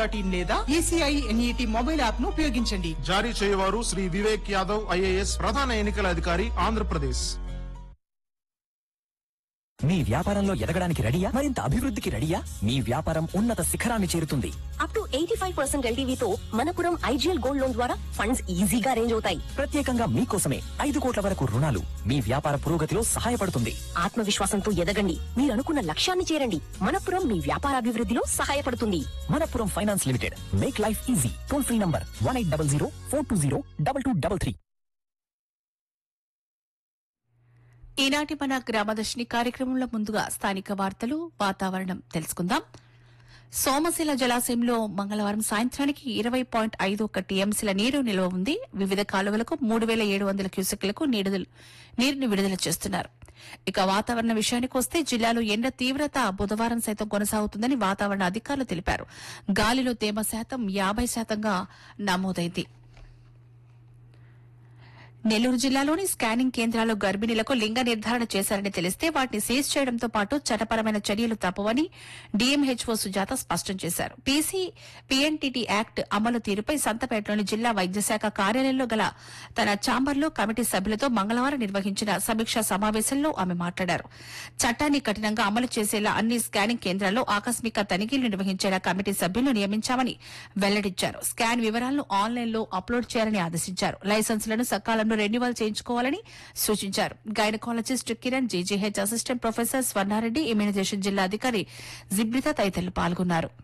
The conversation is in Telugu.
డాట్ ఇన్ లేదా ఈసీఐ ఎన్ఈటి మొబైల్ యాప్ ను ఉపయోగించండి జారీ చేయవారు శ్రీ వివేక్ యాదవ్ ఐఏఎస్ ప్రధాన ఎన్నికల అధికారి ఆంధ్రప్రదేశ్ మీ వ్యాపారంలో ఎదగడానికి రెడీయా మరింత అభివృద్ధికి రెడీయా మీ వ్యాపారం ఉన్నత శిఖరాన్ని చేరుతుంది up to eighty five percent ఎల్టీవీతో మనపురం ఐజీఎల్ గోల్డ్ లోన్ ద్వారా ఫండ్స్ ఈజీగా అరేంజ్ అవుతాయి ప్రత్యేకంగా మీకోసమే ఐదు కోట్ల వరకు రుణాలు మీ వ్యాపార పురోగతిలో సహాయపడుతుంది ఆత్మవిశ్వాసంతో ఎదగండి మీరు అనుకున్న లక్ష్యాన్ని చేరండి మనపురం మీ వ్యాపారాభివృద్ధిలో సహాయపడుతుంది Manappuram finance limited make life easy toll free number one eight double zero four two zero double two double three ఈనాటి మన గ్రామదర్శిని కార్యక్రమంలో ముందుగా స్థానిక వార్తలు వాతావరణం తెలుసుకుందాం సోమశిల జలాశయంలో మంగళవారం సాయంత్రానికి ఇరవై పాయింట్ ఐదు ఒక టీఎంసీల నీరు నిల్వ ఉంది వివిధ కాలువలకు మూడు వేల ఏడు వందల క్యూసెక్లకు నీడుదల- నీరుని విడుదల చేస్తున్నారు ఇక వాతావరణ విషయానికి వస్తే జిల్లాలో ఎండ తీవ్రత బుధవారం సైతం కొనసాగుతుందని వాతావరణ అధికారులు తెలిపారు గాలిలో తేమ శాతం యాభై శాతంగా నమోదైంది నెల్లూరు జిల్లాలోని స్కానింగ్ కేంద్రాల్లో గర్భిణీలకు లింగ నిర్ధారణ చేశారని తెలిస్తే వాటిని సీజ్ చేయడంతో పాటు చట్టపరమైన చర్యలు తప్పవని డీఎంహెచ్ఓ సుజాత స్పష్టం చేశారు పీసీ పీఎన్టీటీ యాక్ట్ అమలు తీరుపై సంతపేటలోని జిల్లా వైద్యశాఖ కార్యాలయంలో గల తన ఛాంబర్లో కమిటీ సభ్యులతో మంగళవారం నిర్వహించిన సమీక్షా సమావేశంలో ఆమె మాట్లాడారు చట్టాన్ని కఠినంగా అమలు చేసేలా అన్ని స్కానింగ్ కేంద్రాల్లో ఆకస్మిక తనిఖీలు నిర్వహించేలా కమిటీ సభ్యులను నియమించామని వెల్లడించారు స్కాన్ వివరాలను ఆన్లైన్లో అప్లోడ్ చేయాలని ఆదేశించారు లైసెన్సులను సకాలంలో రెన్యువల్ చేయించుకోవాలని సూచించారు gynaecologist Kiran GGH assistant professor Swarnareddy immunisation జిల్లా అధికారి జిబ్రిత తదితరులు పాల్గొన్నారు